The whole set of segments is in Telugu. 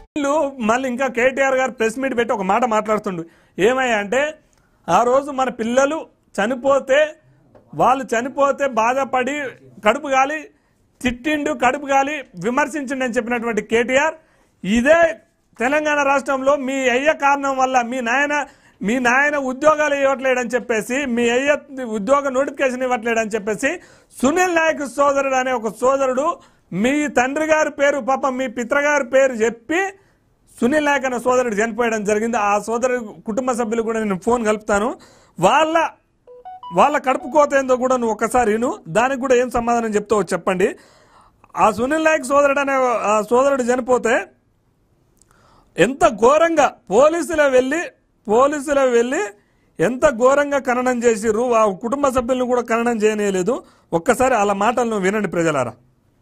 వీళ్ళు మళ్ళీ ఇంకా కేటీఆర్ గారు ప్రెస్ మీట్ పెట్టి ఒక మాట మాట్లాడుతుండు ఏమయ్యా అంటే ఆ రోజు మన పిల్లలు చనిపోతే వాళ్ళు చనిపోతే బాధపడి కడుపు గాలి తిట్టిండు కడుపు గాలి విమర్శించిండు అని చెప్పినటువంటి కేటీఆర్ ఇదే తెలంగాణ రాష్ట్రంలో మీ అయ్య కారణం వల్ల మీ నాయన మీ నాయన ఉద్యోగాలు ఇవ్వట్లేడని చెప్పేసి మీ అయ్య ఉద్యోగ నోటిఫికేషన్ ఇవ్వట్లేడని చెప్పేసి సునీల్ నాయక్ సోదరుడు అనే ఒక సోదరుడు మీ తండ్రి గారి పేరు పాపం మీ పిత్రగారి పేరు చెప్పి సునీల్ నాయక్ అనే సోదరుడు చనిపోయడం జరిగింది ఆ సోదరుడు కుటుంబ సభ్యులు కూడా నేను ఫోన్ కలుపుతాను వాళ్ళ వాళ్ళ కడుపు కోత ఏందో కూడా నువ్వు ఒక్కసారి విను దానికి కూడా ఏం సమాధానం చెప్తావో చెప్పండి ఆ సునీల్ నాయక్ సోదరుడు అనే ఆ సోదరుడు చనిపోతే ఎంత ఘోరంగా పోలీసులు వెళ్ళి పోలీసులు వెళ్ళి ఎంత ఘోరంగా ఖననం చేసిర్రు ఆ కుటుంబ సభ్యులను కూడా ఖననం చేయనేలేదు ఒక్కసారి వాళ్ళ మాటలను వినండి ప్రజలారా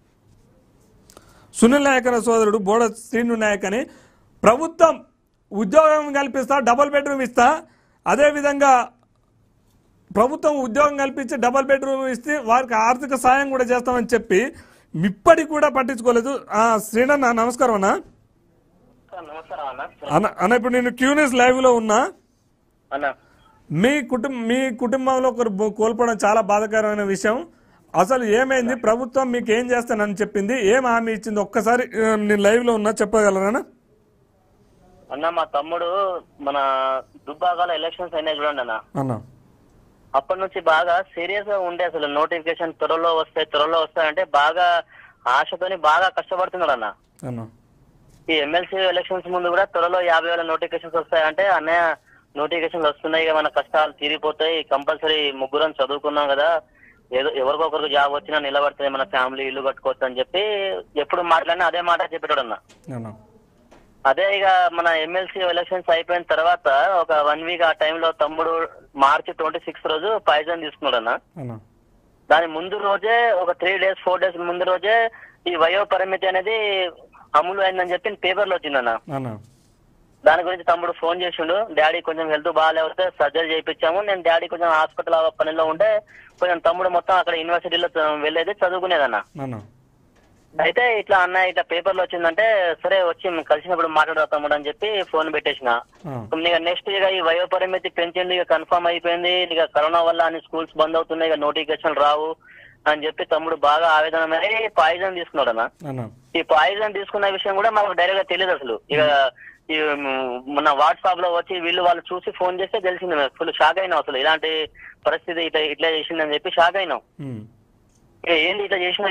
సునీల్ నాయక్ అనే సోదరుడు బోడ శ్రీను నాయక్ అని ప్రభుత్వం ఉద్యోగం కల్పిస్తా డబుల్ బెడ్రూమ్ ఇస్తా అదేవిధంగా ప్రభుత్వం ఉద్యోగం కల్పించి డబుల్ బెడ్రూమ్ ఇస్తే వారికి ఆర్థిక సాయం కూడా చేస్తామని చెప్పి ఇప్పటికి కూడా పట్టించుకోలేదు ఆ, శ్రీనన్న నమస్కారం అన్న సార్ నమస్కారం అన్న అన్న అన్న ఇప్పుడు నేను క్యూనిస్ లైవ్ లో ఉన్నా అన్న మీ కుటుంబం మీ కుటుంబంలో ఒకరు బో- కోల్పోవడం చాలా బాధాకరమైన విషయం అసలు ఏమైంది ప్రభుత్వం మీకు ఏం చేస్తానని చెప్పింది ఏం హామీ ఇచ్చింది ఒక్కసారి ఆ, నేను లైవ్ లో ఉన్నా చెప్పగలరా అన్న మా తమ్ముడు మన దుబ్బాగాల ఎలక్షన్స్ అయినాయి చూడండి అన్న అన్న అప్పటి నుంచి బాగా సీరియస్ గా ఉండే అసలు నోటిఫికేషన్ త్వరలో వస్తాయి త్వరలో వస్తాయంటే బాగా ఆశతోని బాగా కష్టపడుతున్నాడు అన్న అన్న ఈ ఎమ్మెల్సీ ఎలక్షన్స్ ముందు కూడా త్వరలో యాభై వేల నోటిఫికేషన్స్ వస్తాయంటే అన్నయ్య నోటిఫికేషన్స్ వస్తున్నాయి ఇక మన కష్టాలు తీరిపోతాయి కంపల్సరీ ముగ్గురం చదువుకున్నాం కదా ఏదో ఎవరికొకరికి జాబ్ వచ్చినా నిలబడుతుంది మన ఫ్యామిలీ ఇల్లు కట్టుకోవచ్చు అని చెప్పి ఎప్పుడు మాట్లాడినా అదే మాట చెప్పేటాడు అన్న అన్న అదే ఇక మన ఎమ్మెల్సీ ఎలక్షన్స్ అయిపోయిన తర్వాత ఒక వన్ వీక్ ఆ టైంలో తమ్ముడు మార్చి ట్వంటీ సిక్స్ రోజు పాయిజన్ తీసుకున్నాడు అన్న అన్న దాని ముందు రోజే ఒక త్రీ డేస్ ఫోర్ డేస్ ముందు రోజే ఈ వయో పరిమితి అనేది అమలు అయిందని చెప్పి పేపర్లో వచ్చిందన్న అన్న దాని గురించి తమ్ముడు ఫోన్ చేసిండు డాడీ కొంచెం హెల్త్ బాగాలేకపోతే సర్జరీ చేయించాము నేను డాడీ కొంచెం హాస్పిటల్ పనిలో ఉంటే కొంచెం తమ్ముడు మొత్తం అక్కడ యూనివర్సిటీలో వెళ్ళేది చదువుకునేదన్న అన్న అయితే ఇట్లా అన్న ఇట్లా పేపర్ లో వచ్చిందంటే సరే వచ్చి కలిసినప్పుడు మాట్లాడదాం తమ్ముడు అని చెప్పి ఫోన్ పెట్టేసిన ఆ, ఇక నెక్స్ట్ ఇక ఈ వయో పరిమితి పెంచింది ఇక కన్ఫర్మ్ అయిపోయింది ఇక కరోనా వల్ల అన్ని స్కూల్స్ బంద్ అవుతున్నాయి ఇక నోటిఫికేషన్ రావు అని చెప్పి తమ్ముడు బాగా ఆవేదన మీద పాయిజన్ తీసుకున్నాడు అన్న అన్న ఈ పాయిజన్ తీసుకున్న విషయం కూడా మాకు డైరెక్ట్ గా తెలియదు అసలు ఇక ఈ మ్, మొన్న వాట్సాప్ లో వచ్చి వీళ్ళు వాళ్ళు చూసి ఫోన్ చేస్తే తెలిసింది మేము ఫుల్ షాక్ అయినాం అసలు ఇలాంటి పరిస్థితి ఇట్లా ఇట్లా చేసిందని చెప్పి షాక్ అయినాం ఉమ్. ఇక ఏంది ఇట్లా చేసిన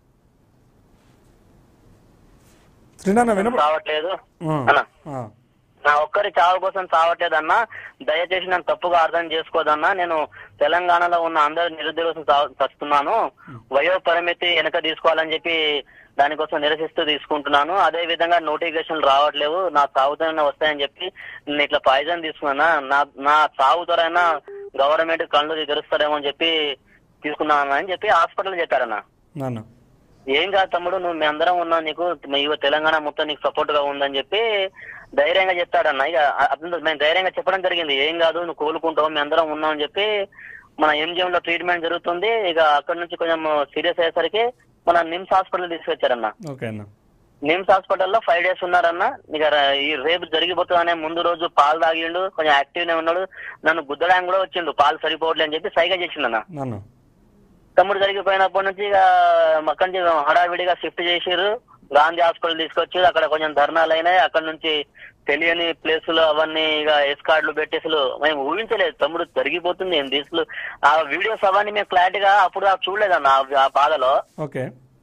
శ్రీనాన్న వినప రావట్లేదు ఆ, అన్న ఆ, నా ఒక్కరి చావు కోసం చావట్లేదన్నా దయచేసి నన్ను తప్పుగా అర్థం చేసుకోదన్నా నేను తెలంగాణలో ఉన్న అందరి నిరుద్యోగం చస్తున్నాను వయో పరిమితి వెనక తీసుకోవాలని చెప్పి దానికోసం నిరసిస్తూ తీసుకుంటున్నాను అదే విధంగా నోటిఫికేషన్ రావట్లేవు నా చావుతోనే వస్తాయని చెప్పి నేను ఇట్లా పాయిజన్ తీసుకున్నా నా నా చావు త్వరైనా గవర్నమెంట్ కళ్ళు తెరుస్తారేమో అని చెప్పి తీసుకున్నాను అని చెప్పి హాస్పిటల్ చెప్పారన్న నాన్న ఏం కాదు తమ్ముడు నువ్వు మీ అందరం ఉన్నావు నీకు మీ ఇవ తెలంగాణ మొత్తం నీకు సపోర్ట్ గా ఉందని చెప్పి ధైర్యంగా చెప్తాడన్న ఇక అతను మేము ధైర్యంగా చెప్పడం జరిగింది ఏం కాదు నువ్వు కోలుకుంటావు మీ అందరం ఉన్నాం అని చెప్పి మన ఎంజిఎం లో ట్రీట్మెంట్ జరుగుతుంది ఇక అక్కడ నుంచి కొంచెం సీరియస్ అయ్యేసరికి మన నిమ్స్ హాస్పిటల్ తీసుకొచ్చారన్న ఓకే అన్న నిమ్స్ హాస్పిటల్లో ఫైవ్ డేస్ ఉన్నారన్న ఇక ర- ఈ రేపు జరిగిపోతుందనే ముందు రోజు పాలు తాగిండు కొంచెం యాక్టివ్ నే ఉన్నాడు నన్ను గుద్దడానికి కూడా వచ్చిండు పాలు సరిపోవట్లే అని చెప్పి సైగా చేసిండన్న నాన్న తమ్ముడు జరిగిపోయినప్పటి నుంచి ఇక అక్కడి నుంచి హడావిడిగా షిఫ్ట్ చేసిర్రు గాంధీ హాస్పిటల్ తీసుకొచ్చి అక్కడ కొంచెం ధర్నాలు అయినాయి అక్కడ నుంచి తెలియని ప్లేసులు అవన్నీ ఇక ఎస్ కార్డులు పెట్టి అసలు మేము ఊహించలేదు తమ్ముడు జరిగిపోతుంది ఏం తీసులు ఆ వీడియోస్ అవన్నీ మేము క్లారిటీగా అప్పుడు ఆ చూడలేదన్న ఆ- ఆ బాధలో ఓకే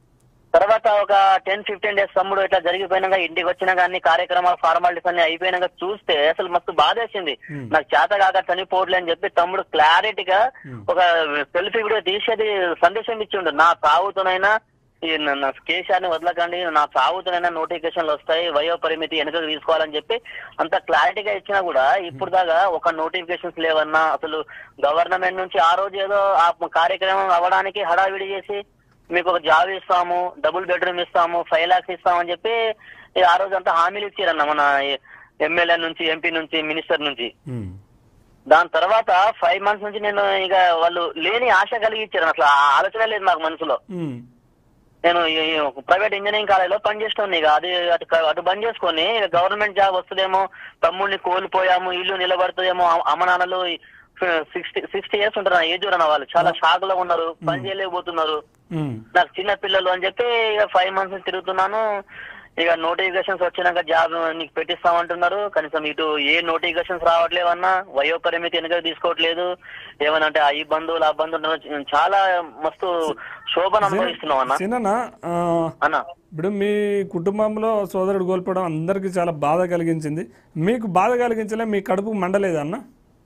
తర్వాత ఒక టెన్ ఫిఫ్టీన్ డేస్ తమ్ముడు ఇట్లా జరిగిపోయినాక ఇంటికి వచ్చినాక అన్ని కార్యక్రమాలు ఫార్మాలిటీస్ అన్ని అయిపోయినాక చూస్తే అసలు మస్తు బాధ వేసింది Hmm. నాకు చేత కాక చనిపోవట్లే అని చెప్పి తమ్ముడు క్లారిటీగా Hmm. ఒక సెల్ఫీ వీడియో తీసేది సందేశం ఇచ్చిండు నా సాగుతోనైనా ఈ న- నా కేశాన్ని వదలకండి నా సాగుతోనైనా నోటిఫికేషన్లు వస్తాయి వయో పరిమితి వెనుకకు తీసుకోవాలని చెప్పి అంత క్లారిటీగా ఇచ్చినా కూడా ఇప్పుడు దాకా ఒక నోటిఫికేషన్స్ లేవన్నా అసలు గవర్నమెంట్ నుంచి ఆ రోజు ఏదో ఆ కార్యక్రమం అవ్వడానికి హడావిడి చేసి మీకు ఒక జాబ్ ఇస్తాము డబుల్ బెడ్రూమ్ ఇస్తాము ఫైవ్ లాక్స్ ఇస్తామని చెప్పి ఈ ఆ రోజు అంతా హామీలు ఇచ్చారన్న మన ఎమ్మెల్యే నుంచి ఎంపీ నుంచి మినిస్టర్ నుంచి ఉమ్. దాని తర్వాత ఫైవ్ మంత్స్ నుంచి నేను ఇక వాళ్ళు లేని ఆశ కలిగి ఇచ్చారు అసలు ఆ ఆలోచన లేదు నాకు మనసులో ఉమ్. నేను ప్రైవేట్ ఇంజనీరింగ్ కాలేజీలో పనిచేస్తాను ఇక అది అటు క- అటు బంద్ చేసుకొని ఇక గవర్నమెంట్ జాబ్ వస్తుందేమో తమ్ముడిని కోల్పోయాము ఇల్లు నిలబడుతుందేమో అమ్మ- అమ్మ నాన్నలు సిక్స్టీ సిక్స్టీ ఇయర్స్ ఉంటారు నా ఏజ్ అన్న వాళ్ళు చాలా షాక్ లో ఉన్నారు పని చేయలేకపోతున్నారు ఉమ్. నాకు చిన్న పిల్లలు అని చెప్పి ఇక ఫైవ్ మంత్స్ నుంచి తిరుగుతున్నాను ఇక నోటిఫికేషన్స్ వచ్చినాక జాబ్ నీకు పెట్టిస్తామంటున్నారు కనీసం ఇటు ఏ నోటిఫికేషన్స్ రావట్లేవన్నా వయో పరిమితి వెనుక తీసుకోవట్లేదు ఏమనంటే ఆ ఈ బంధువులు ఆ బంధువులు చాలా మస్తు శోభను అనుభవిస్తున్నాం అన్న చిన్న అన్న ఇప్పుడు మీ కుటుంబంలో సోదరుడు కోల్పోవడం అందరికీ చాలా బాధ కలిగించింది మీకు బాధ కలిగించలే మీ కడుపు మండలేదా అన్న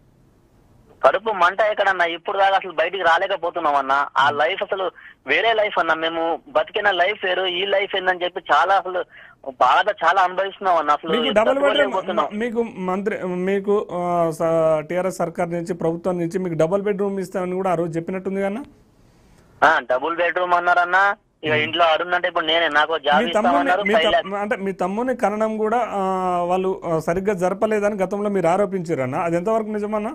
కడుపు మంట ఎక్కడన్నా ఇప్పుడు దాకా అసలు బయటికి రాలేకపోతున్నాం అన్న ఆ లైఫ్ అసలు వేరే లైఫ్ అన్న మేము బతికిన లైఫ్ వేరు ఈ లైఫ్ ఏందని చెప్పి చాలా అసలు బాధ చాలా అనుభవిస్తున్నాం అన్న అసలు మీకు డబుల్ బెడ్రూమ్ తట్టుకోలేకపోతున్నాం. మీకు మంత్రి మీకు టిఆర్ఎస్ సర్కార్ నుంచి ప్రభుత్వం నుంచి మీకు డబుల్ బెడ్రూమ్ ఇస్తామని కూడా ఆ రోజు చెప్పినట్టుంది కన్నా ఆ డబుల్ బెడ్రూమ్ అన్నారన్నా ఇక ఇంట్లో అడుగునంటే ఇప్పుడు నేనే నాకు జాబ్ మీ తమ్ముని ఇస్తామన్నారు మీ ఫైవ్ తమ్- అంటే మీ తమ్ముని కనడం కూడా ఆ, వాళ్ళు ఆ, సరిగ్గా జరపలేదని గతంలో మీరు ఆరోపించారన్న అది ఎంతవరకు నిజమన్నా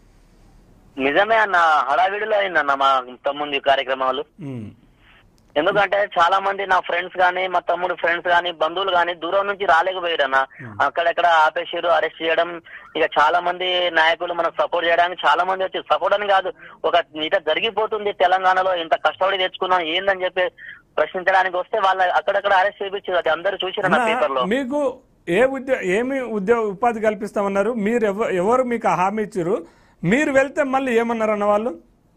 నిజమే అన్న హడావిడిలో అయిందన్న మా తమ్ముంది కార్యక్రమాలు ఉమ్. ఎందుకంటే చాలా మంది నా ఫ్రెండ్స్ గానీ మా తమ్ముడు ఫ్రెండ్స్ గానీ బంధువులు గానీ దూరం నుంచి రాలేకపోయారన్న అక్కడెక్కడ ఆపేసారు అరెస్ట్ చేయడం ఇక చాలా మంది నాయకులు మనకు సపోర్ట్ చేయడానికి చాలా మంది వచ్చి సపోర్ట్ అని కాదు ఒక ఇట జరిగిపోతుంది తెలంగాణలో ఇంత కష్టపడి తెచ్చుకున్నాం ఏందని చెప్పి ప్రశ్నించడానికి వస్తే వాళ్ళ అక్కడక్కడ అరెస్ట్ చేయించారు అది అందరూ చూసారు నా అన్న, పేపర్ లో మీకు ఏ ఉద్యోగ ఏమి ఉద్యోగ ఉపాధి కల్పిస్తామన్నారు మీరు ఎవ- ఎవరు మీకు ఆ హామీ ఇచ్చారు మీరు వెళ్తే మళ్ళీ ఏమన్నారన్న వాళ్ళు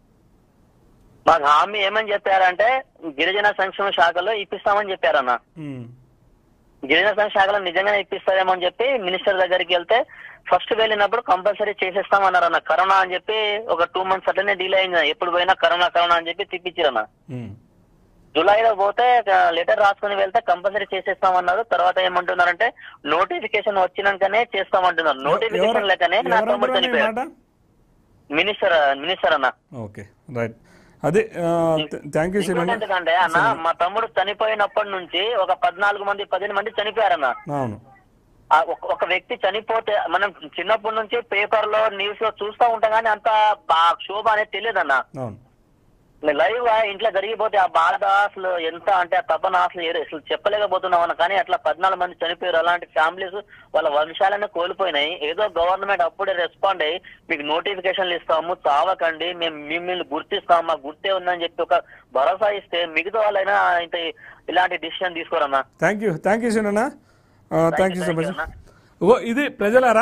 మాకు హామీ ఏమని చెప్పారంటే గిరిజన సంక్షేమ శాఖలో ఇప్పిస్తామని చెప్పారన్న ఉమ్. గిరిజన సంక్షేమ శాఖలో నిజంగానే ఇప్పిస్తారేమో అని చెప్పి మినిస్టర్ దగ్గరికి వెళ్తే ఫస్ట్ వెళ్ళినప్పుడు కంపల్సరీ చేసేస్తామన్నారు అన్న కరోనా అని చెప్పి ఒక టూ మంత్స్ అట్లనే డీల్ అయింది ఎప్పుడు పోయినా కరోనా కరోనా అని చెప్పి తిప్పించారన్న ఉమ్. జూలైలో పోతే లెటర్ రాసుకుని వెళ్తే కంపల్సరీ చేసేస్తామన్నారు తర్వాత ఏమంటున్నారంటే నోటిఫికేషన్ వచ్చినాకనే చేస్తామంటున్నారు నోటిఫికేషన్ లేకనే నా ఎవరు తమ్ముడు అంటున్నారు ఈ చనిపోయాడు మాట మినిస్టర్ మినిస్టర్ అన్న ఓకే రైట్ అదే థ్యాంక్ యూ ఇంకోటి శ్రీరణ ఎందుకంటే అన్న మా తమ్ముడు చనిపోయినప్పటి నుంచి ఒక పద్నాలుగు మంది పదిహేను మంది చనిపోయారన్న అవును ఆ ఒక ఒక వ్యక్తి చనిపోతే మనం చిన్నప్పటి నుంచి పేపర్ లో న్యూస్ లో చూస్తూ ఉంటాం కానీ అంత బా- క్షోభ అనేది తెలియదన్న అవును లైవ్ గా ఇంట్లో జరిగిపోతే ఆ బాధ అసలు ఎంత అంటే ఆ తపన అసలు ఏ- అసలు చెప్పలేకపోతున్నాం అన్న కానీ అట్లా పద్నాలుగు మంది చనిపోయారు అలాంటి ఫ్యామిలీస్ వాళ్ళ వంశాలన్నీ కోల్పోయినాయి ఏదో గవర్నమెంట్ అప్పుడే రెస్పాండ్ అయ్యి మీకు నోటిఫికేషన్లు ఇస్తాము చావకండి మేము మిమ్మల్ని గుర్తిస్తాము మాకు గుర్తే ఉందని చెప్పి ఒక భరోసా ఇస్తే మిగతా వాళ్ళైనా ఇంత ఇలాంటి డిసిషన్ తీసుకోరన్నా థ్యాంక్ యూ థ్యాంక్ యూ శ్రీరణ thank you so thank much you, అన్న. ఓ ఇది ప్రజలారా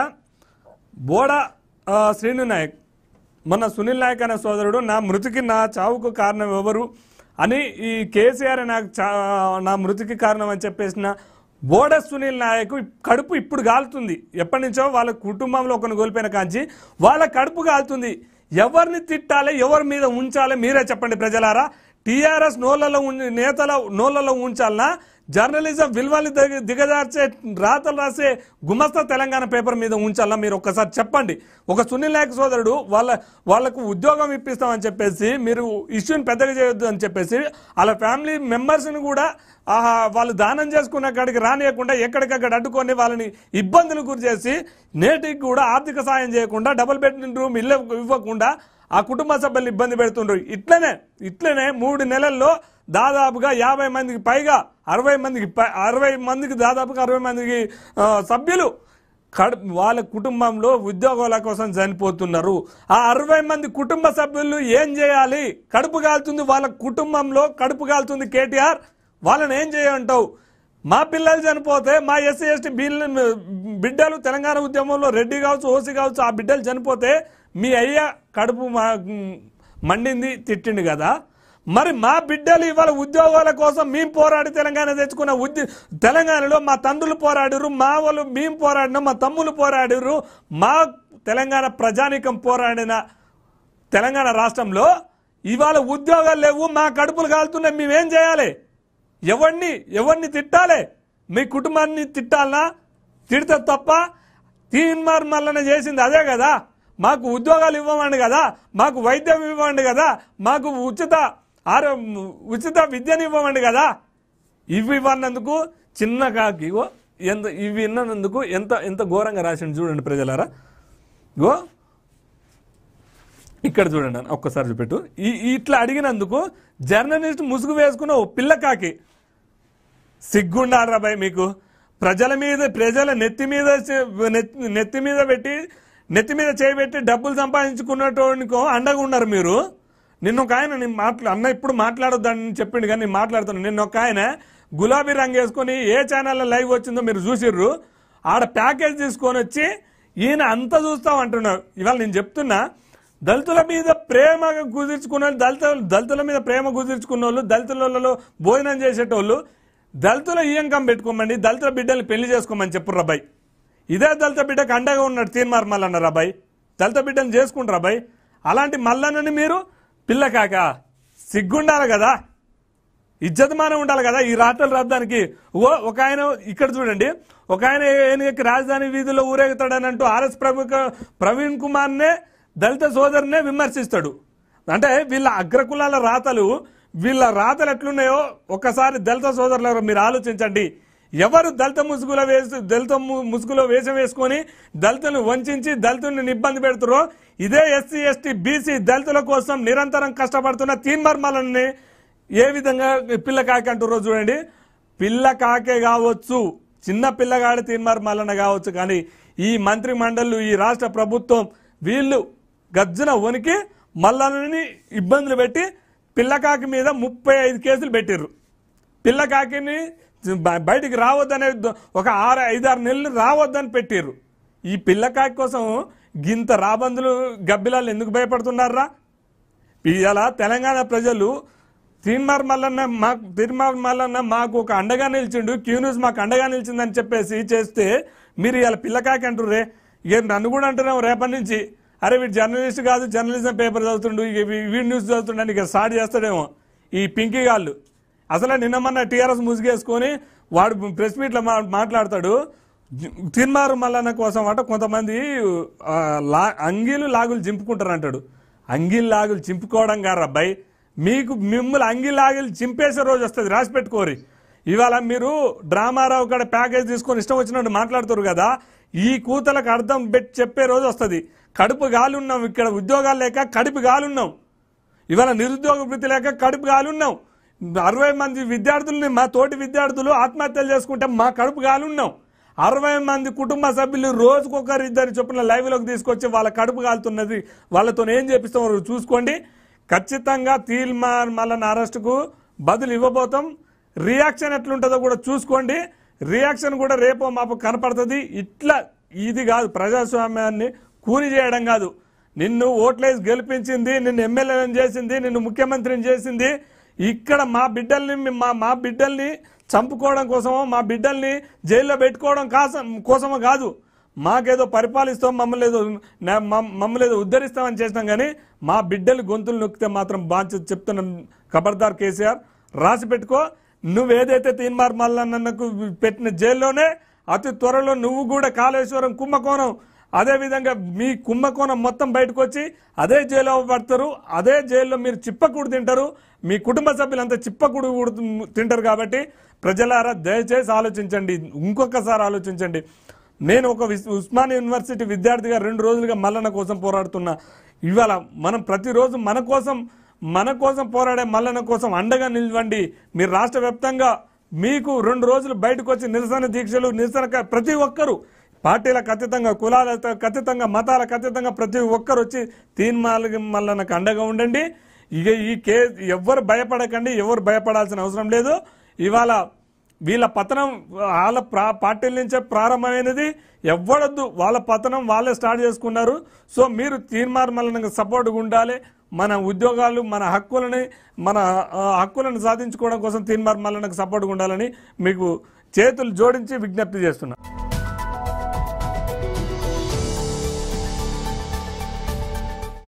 బోడా ఆ, శ్రీను నాయక్ మన సునీల్ నాయక్ అనే సోదరుడు నా మృతికి నా చావుకు కారణం ఎవరు అని ఈ కేసీఆర్ నాకు చా నా మృతికి కారణం అని చెప్పేసిన బోడ సునీల్ నాయక్ కడుపు ఇప్పుడు కాలుతుంది ఎప్పటి నుంచో వాళ్ళ కుటుంబంలో ఒకరిని కోల్పోయిన కాంచి వాళ్ళ కడుపు కాలుతుంది ఎవరిని తిట్టాలి ఎవరి మీద ఉంచాలి మీరే చెప్పండి ప్రజలారా టీఆర్ఎస్ నోళ్లలో ఉం- నేతల నోళ్లలో ఉంచాలనా జర్నలిజం విలువల్ని దిగ- దిగజార్చే రాతలు రాసే గుమస్తా తెలంగాణ పేపర్ మీద ఉంచాలన్నా మీరు ఒక్కసారి చెప్పండి ఒక సునీల్ నాయక్ సోదరుడు వాళ్ళ వాళ్ళకు ఉద్యోగం ఇప్పిస్తామని చెప్పేసి మీరు ఇష్యూని పెద్దగా చేయొద్దు అని చెప్పేసి వాళ్ళ ఫ్యామిలీ మెంబర్స్ని కూడా ఆహా వాళ్ళు దానం చేసుకున్న కాడికి రానియకుండా ఎక్కడికక్కడ అడ్డుకొని వాళ్ళని ఇబ్బందులు గురి చేసి నేటికి కూడా ఆర్థిక సాయం చేయకుండా డబుల్ బెడ్రూమ్ రూమ్ ఇల్లు ఇవ్వకుండా ఆ కుటుంబ సభ్యులు ఇబ్బంది పెడుతుండ్రు ఇట్లనే ఇట్లనే మూడు నెలల్లో దాదాపుగా యాభై మందికి పైగా అరవై మందికి పై- అరవై మందికి దాదాపుగా అరవై మందికి ఆ, సభ్యులు కడు వాళ్ళ కుటుంబంలో ఉద్యోగాల కోసం చనిపోతున్నారు ఆ అరవై మంది కుటుంబ సభ్యులు ఏం చేయాలి కడుపు కాలుతుంది వాళ్ళ కుటుంబంలో కడుపు కాలుతుంది కేటీఆర్ వాళ్ళని ఏం చేయంటావు మా పిల్లలు చనిపోతే మా ఎస్సీ ఎస్టీ బిడ్డలు తెలంగాణ ఉద్యమంలో రెడ్డి కావచ్చు ఓసీ కావచ్చు ఆ బిడ్డలు చనిపోతే మీ అయ్య కడుపు మా- మండింది తిట్టిండు కదా మరి మా బిడ్డలు ఇవాళ ఉద్యోగాల కోసం మేము పోరాడి తెలంగాణ తెచ్చుకున్న ఉద్య తెలంగాణలో మా తండ్రులు పోరాడిరు మా వాళ్ళు మేము పోరాడినాం మా తమ్ములు పోరాడిరు మా తెలంగాణ ప్రజానికం పోరాడిన తెలంగాణ రాష్ట్రంలో ఇవాళ ఉద్యోగాలు లేవు మా కడుపులు కాలుతున్నాయి మేమేం చేయాలి ఎవరిని ఎవరిని తిట్టాలి మీ కుటుంబాన్ని తిట్టాలనా తిడితే తప్ప తీన్మార్ మల్లన చేసింది అదే కదా మాకు ఉద్యోగాలు ఇవ్వమండి కదా మాకు వైద్యం ఇవ్వండి కదా మాకు ఉచిత ఆరో ఉచిత విద్యను ఇవ్వమండి కదా ఇవి ఇవ్వనందుకు చిన్న కాకిగో ఎంత ఇవి విన్నందుకు ఎంత ఎంత ఘోరంగా రాసిండు చూడండి ప్రజలారా గో ఇక్కడ చూడండి అన్న, ఒక్కసారి చూపెట్టు ఈ ఈ ఇట్లా అడిగినందుకు జర్నలిస్ట్ ముసుగు వేసుకున్న ఓ పిల్లకాకి సిగ్గుండాలరా భయ్ మీకు ప్రజల మీద ప్రజల నెత్తి మీద చే- నెత్తి- నెత్తి మీద పెట్టి నెత్తి మీద చేయబెట్టి డబ్బులు సంపాదించుకున్నటోనికో అండగా ఉన్నారు మీరు నిన్న ఒక ఆయన నేను మాట్లా అన్న ఇప్పుడు మాట్లాడొద్దని చెప్పిండు కానీ నేను మాట్లాడుతాను నిన్న ఒక ఆయన గులాబీ రంగు వేసుకొని ఏ ఛానల్లో లైవ్ వచ్చిందో మీరు చూసిర్రు ఆడ ప్యాకేజ్ తీసుకొని వచ్చి ఈయన అంత చూస్తాం అంటున్నారు ఇవాళ నేను చెప్తున్నా దళితుల మీద ప్రేమ కుదిర్చుకున్న వాళ్ళు, దళిత దళితుల మీద ప్రేమ కుదిర్చుకున్న వాళ్ళు దళితులలో భోజనం చేసేటోళ్ళు దళితుల ఈయంకం పెట్టుకోమండి దళితుల బిడ్డల్ని పెళ్లి చేసుకోమని చెప్పు రాబాయ్ ఇదే దళిత బిడ్డకు అండగా ఉన్నాడు తీన్మార్ మల్లన్న రాబాయ్ దళిత బిడ్డను చేసుకుంటారు రాబాయ్ అలాంటి మల్లన్నని మీరు పిల్ల కాక సిగ్గుండాలి కదా ఇజ్జతమానం ఉండాలి కదా ఈ రాత్రులు రాద్దానికి ఓ ఒక ఆయన ఇక్కడ చూడండి ఒక ఆయన ఏనుగకి రాజధాని వీధిలో ఊరేగుతాడని అంటూ ఆర్ఎస్ ప్రముఖ ప్రవీణ్ కుమార్నే దళిత సోదరునే విమర్శిస్తాడు అంటే వీళ్ళ అగ్రకులాల రాతలు వీళ్ళ రాతలు ఎట్లున్నాయో ఒకసారి దళిత సోదరులు మీరు ఆలోచించండి ఎవరు దళిత ముసుగులో వేసి దళిత ము- ముసుగులో వేషం వేసుకొని దళితులను వంచి దళితులను ఇబ్బంది పెడుతురో ఇదే ఎస్సీ ఎస్టీ బీసీ దళితుల కోసం నిరంతరం కష్టపడుతున్న తీన్మర్మలని ఏ విధంగా పిల్ల కాకి అంటుర్రో చూడండి పిల్ల కాకే కావచ్చు చిన్న పిల్లగాడి తీన్మార్ మల్లన్న కావచ్చు కానీ ఈ మంత్రి మండళ్ళు ఈ రాష్ట్ర ప్రభుత్వం వీళ్ళు గజ్జన వణికి మల్లన్నని ఇబ్బందులు పెట్టి పిల్లకాకి మీద ముప్పై ఐదు కేసులు పెట్టిర్రు పిల్లకాకిని బ- బయటికి రావద్దనే ద- ఒక ఆరు ఐదారు నెలలు రావద్దని పెట్టిర్రు ఈ పిల్లకాకి కోసం గింత రాబందులు గబ్బిలాలు ఎందుకు భయపడుతున్నారా ఇవాళ తెలంగాణ ప్రజలు తీన్మార్ మల్లన్న మాకు తీన్మార్ మల్లన్న మాకు ఒక అండగా నిలిచిండు క్యూ న్యూస్ మాకు అండగా నిలిచిందని చెప్పేసి చేస్తే మీరు ఇవాళ పిల్లకాకి అంటుర్రే ఇక నన్ను కూడా అంటున్నాం రేపటి నుంచి అరే వీడు జర్నలిస్ట్ కాదు జర్నలిజం పేపర్ చదువుతుండు ఇక వీ- వీడి న్యూస్ చదువుతుండని ఇక స్టార్ట్ చేస్తాడేమో ఈ పింకీ గాళ్ళు అసలు నిన్న మొన్న టీఆర్ఎస్ ముసుగేసుకొని వాడు ప్రెస్ మీట్లో మా మాట్లాడతాడు జి- తిన్మారు మల్లన్న కోసం అట కొంతమంది ఆ, లా అంగీలు లాగులు చింపుకుంటారు అంటాడు అంగిల్ లాగులు చింపుకోవడం గారు అబ్బాయి మీకు మిమ్మల్ని అంగిల్ లాగులు చింపేసే రోజు వస్తుంది రాసి పెట్టుకోరి ఇవాళ మీరు డ్రామారావు కాడ ప్యాకేజ్ తీసుకొని ఇష్టం వచ్చినట్టు మాట్లాడుతారు కదా ఈ కూతలకు అర్థం పెట్టి చెప్పే రోజు వస్తుంది కడుపు గాలి ఉన్నాం ఇక్కడ ఉద్యోగాలు లేక కడుపు గాలి ఉన్నాం ఇవాళ నిరుద్యోగ వృత్తి లేక కడుపు గాలున్నాం అరవై మంది విద్యార్థుల్ని మా తోటి విద్యార్థులు ఆత్మహత్యలు చేసుకుంటే మా కడుపు గాలున్నాం అరవై మంది కుటుంబ సభ్యులు రోజుకొకరు ఇద్దరు చొప్పున లైవ్లోకి తీసుకొచ్చి వాళ్ళ కడుపు కాలుతున్నది వాళ్ళతో ఏం చేపిస్తామో చూసుకోండి ఖచ్చితంగా తీల్మార్ మల్లన్న అరెస్టుకు బదులు ఇవ్వబోతాం రియాక్షన్ ఎట్లుంటుందో కూడా చూసుకోండి రియాక్షన్ కూడా రేపో మాపు కనపడుతుంది ఇట్లా ఇది కాదు ప్రజాస్వామ్యాన్ని కూని చేయడం కాదు నిన్ను ఓట్లేసి గెలిపించింది నిన్ను ఎమ్మెల్యేని చేసింది నిన్ను ముఖ్యమంత్రిని చేసింది ఇక్కడ మా బిడ్డల్ని మా మా బిడ్డల్ని చంపుకోవడం కోసమో మా బిడ్డల్ని జైల్లో పెట్టుకోవడం కాసం కోసమో కాదు మాకేదో పరిపాలిస్తాం మమ్మల్ని ఏదో నా- మమ్- మమ్మల్ని ఏదో ఉద్ధరిస్తామని చేసినాం కానీ మా బిడ్డలు గొంతులు నొక్కితే మాత్రం బాధ్యత చెప్తున్నాం ఖబర్దార్ కేసీఆర్ రాసి పెట్టుకో నువ్వేదైతే తీన్మార్ మల్లన్నకు పెట్టిన జైల్లోనే అతి త్వరలో నువ్వు కూడా కాళేశ్వరం కుంభకోణం అదే విధంగా మీ కుంభకోణం మొత్తం బయటకు వచ్చి అదే జైల్లో పడతారు అదే జైల్లో మీరు చిప్పకూడు తింటారు మీ కుటుంబ సభ్యులంతా చిప్పకూడు కూడా తింటారు కాబట్టి ప్రజలారా దయచేసి ఆలోచించండి ఇంకొకసారి ఆలోచించండి నేను ఒక విస్- ఉస్మాన్ యూనివర్సిటీ విద్యార్థిగా రెండు రోజులుగా మల్లన్న కోసం పోరాడుతున్నా ఇవాళ మనం ప్రతిరోజు మన కోసం మన కోసం పోరాడే మల్లన్న కోసం అండగా నిలవండి మీరు రాష్ట్ర వ్యాప్తంగా మీకు రెండు రోజులు బయటకు వచ్చి నిరసన దీక్షలు నిరసన క- ప్రతి ఒక్కరు పార్టీలకు అతీతంగా కులాలకు అతీతంగా మతాలకు అతీతంగా ప్రతి ఒక్కరు వచ్చి తీన్మాల మల్లన్నకు అండగా ఉండండి ఇక ఈ కే ఎవరు భయపడకండి ఎవరు భయపడాల్సిన అవసరం లేదు ఇవాళ వీళ్ళ పతనం వాళ్ళ ప్రా పార్టీల నుంచే ప్రారంభమైనది ఎవ్వడద్దు వాళ్ళ పతనం వాళ్ళే స్టార్ట్ చేసుకున్నారు సో మీరు తీర్మానం సపోర్ట్గా ఉండాలి మన ఉద్యోగాలు మన హక్కులని మన ఆ, హక్కులను సాధించుకోవడం కోసం తీర్మానం సపోర్ట్గా ఉండాలని మీకు చేతులు జోడించి విజ్ఞప్తి చేస్తున్నా